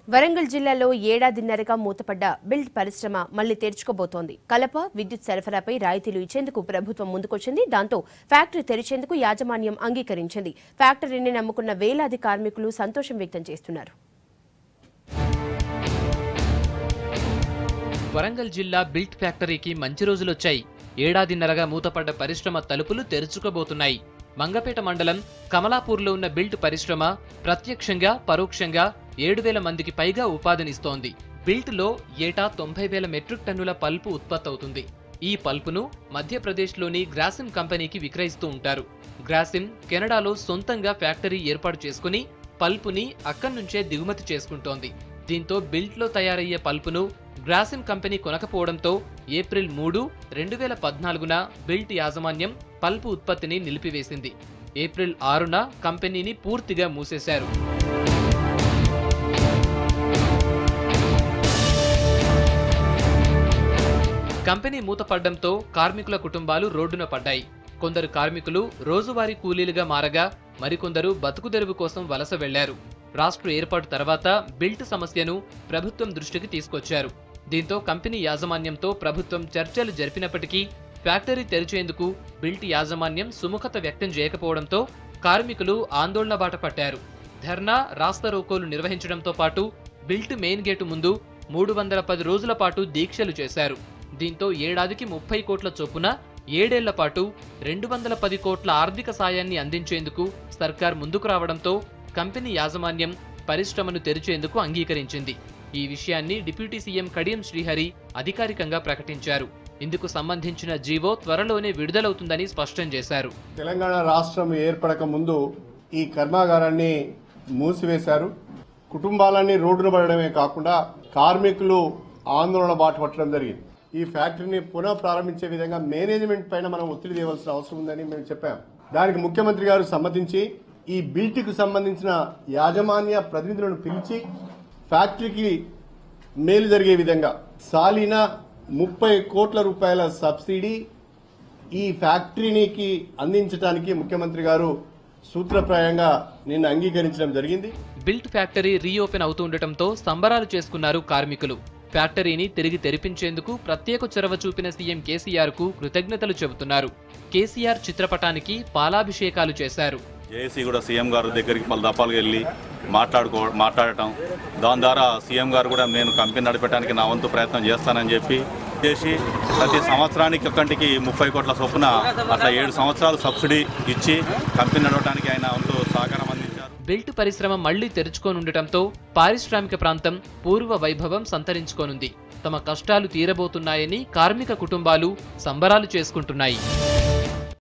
వరంగల్ జిల్లాలో ఏడాదిన్నరగా మూతపడ్డ బిల్డ్ పరిశ్రమ మళ్లీ తెరుచుకోబోతోంది కలప విద్యుత్ సరఫరాపై రాయితీలు ఇచ్చేందుకు ప్రభుత్వం ముందుకొచ్చింది దాంతో ఫ్యాక్టరీ తెరిచేందుకు యాజమాన్యం అంగీకరించింది ఫ్యాక్టరీని నమ్ముకున్న వేలాది కార్మికులు సంతోషం వ్యక్తం చేస్తున్నారు వరంగల్ జిల్లా బిల్ట్ ఫ్యాక్టరీకి మంచి రోజులొచ్చాయి ఏడాదిన్నరగా మూతపడ్డ పరిశ్రమ తలుపులు తెరుచుకోబోతున్నాయి మంగపేట మండలం కమలాపూర్లో ఉన్న బిల్ట్ పరిశ్రమ ప్రత్యక్షంగా పరోక్షంగా ఏడు వేల మందికి పైగా ఉపాధినిస్తోంది బిల్ట్లో ఏటా తొంభై వేల మెట్రిక్ టన్నుల పల్పు ఉత్పత్తి అవుతుంది ఈ పల్పును మధ్యప్రదేశ్లోని గ్రాసిమ్ కంపెనీకి విక్రయిస్తూ ఉంటారు గ్రాసిమ్ కెనడాలో సొంతంగా ఫ్యాక్టరీ ఏర్పాటు చేసుకుని పల్పుని అక్కడి నుంచే దిగుమతి చేసుకుంటోంది దీంతో బిల్ట్లో తయారయ్యే పల్పును గ్రాసిమ్ కంపెనీ కొనకపోవడంతో ఏప్రిల్ మూడు రెండు వేల పద్నాలుగున బిల్ట్ యాజమాన్యం పల్పు ఉత్పత్తిని నిలిపివేసింది ఏప్రిల్ ఆరున కంపెనీని పూర్తిగా మూసేశారు కంపెనీ మూతపడ్డంతో కార్మికుల కుటుంబాలు రోడ్డున పడ్డాయి కొందరు కార్మికులు రోజువారీ కూలీలుగా మారగా మరికొందరు బతుకుదెరువు కోసం వలస వెళ్లారు రాష్ట్ర ఏర్పాటు తర్వాత బిల్ట్ సమస్యను ప్రభుత్వం దృష్టికి తీసుకొచ్చారు దీంతో కంపెనీ యాజమాన్యంతో ప్రభుత్వం చర్చలు జరిపినప్పటికీ ఫ్యాక్టరీ తెరిచేందుకు బిల్ట్ యాజమాన్యం సుముఖత వ్యక్తం చేయకపోవడంతో కార్మికులు ఆందోళన బాట పట్టారు ధర్నా రాస్తారోకోలు నిర్వహించడంతో పాటు బిల్ట్ మెయిన్ గేటు ముందు మూడు వందల పది రోజుల పాటు దీక్షలు చేశారు దీంతో ఏడాదికి ముప్పై కోట్ల చొప్పున ఏడేళ్ల పాటు రెండు వందల పది కోట్ల ఆర్థిక సాయాన్ని అందించేందుకు సర్కార్ ముందుకు రావడంతో కంపెనీ యాజమాన్యం పరిశ్రమను తెరిచేందుకు అంగీకరించింది ఈ విషయాన్ని డిప్యూటీ సీఎం కడియం శ్రీహరి అధికారికంగా ప్రకటించారు ఇందుకు సంబంధించిన జీవో త్వరలోనే విడుదలవుతుందని స్పష్టం చేశారు తెలంగాణ రాష్ట్రం ఏర్పడక ముందు ఈ కర్మాగారాన్ని మూసివేశారు కుటుంబాలన్నీ రోడ్డున పడడమే కాకుండా కార్మికులు ఆందోళన బాట పట్టడం జరిగింది ఈ ఫ్యాక్టరీని పునః ప్రారంభించే విధంగా మేనేజ్మెంట్ పైన మనం ఒత్తిడి తేవాల్సిన అవసరం ఉందని మేము చెప్పాం దానికి ముఖ్యమంత్రి గారు సమ్మతించి ఈ బిల్ట్కు సంబంధించిన యాజమాన్య ప్రతినిధులను పిలిచి ఫ్యాక్టరీకి మేలు జరిగే విధంగా సాలిన ముప్పై కోట్ల రూపాయల సబ్సిడీ ఈ ఫ్యాక్టరీనికి అందించడానికి ముఖ్యమంత్రి గారు సూత్రప్రాయంగా నిన్న అంగీకరించడం జరిగింది బిల్ట్ ఫ్యాక్టరీ రీఓపెన్ అవుతుండటంతో సంబరాలు చేసుకున్నారు కార్మికులు ఫ్యాక్టరీని తిరిగి తెరిపించేందుకు ప్రత్యేక చొరవ చూపిన సీఎం కేసీఆర్ కు కృతజ్ఞతలు చెబుతున్నారు కేసీఆర్ చిత్రపటానికి పాలాభిషేకాలు చేశారు జేఏసీ కూడా సీఎం గారి దగ్గరికి పలు దఫాలుగా వెళ్ళి మాట్లాడుకో మాట్లాడటం దాని ద్వారా సీఎం గారు కూడా నేను కంపెనీ నడిపేయడానికి నా వంతు ప్రయత్నం చేస్తానని చెప్పి చేసి ప్రతి సంవత్సరానికి ఒక్కంటికి ముప్పై కోట్ల చొప్పున అట్లా ఏడు సంవత్సరాలు సబ్సిడీ ఇచ్చి కంపెనీ నడవడానికి ఆయన వంతు సహకారం అందించారు బిల్ట్ పరిశ్రమ మళ్లీ తెరుచుకోనుండటంతో పారిశ్రామిక ప్రాంతం పూర్వ వైభవం సంతరించుకోనుంది తమ కష్టాలు తీరబోతున్నాయని కార్మిక కుటుంబాలు సంబరాలు చేసుకుంటున్నాయి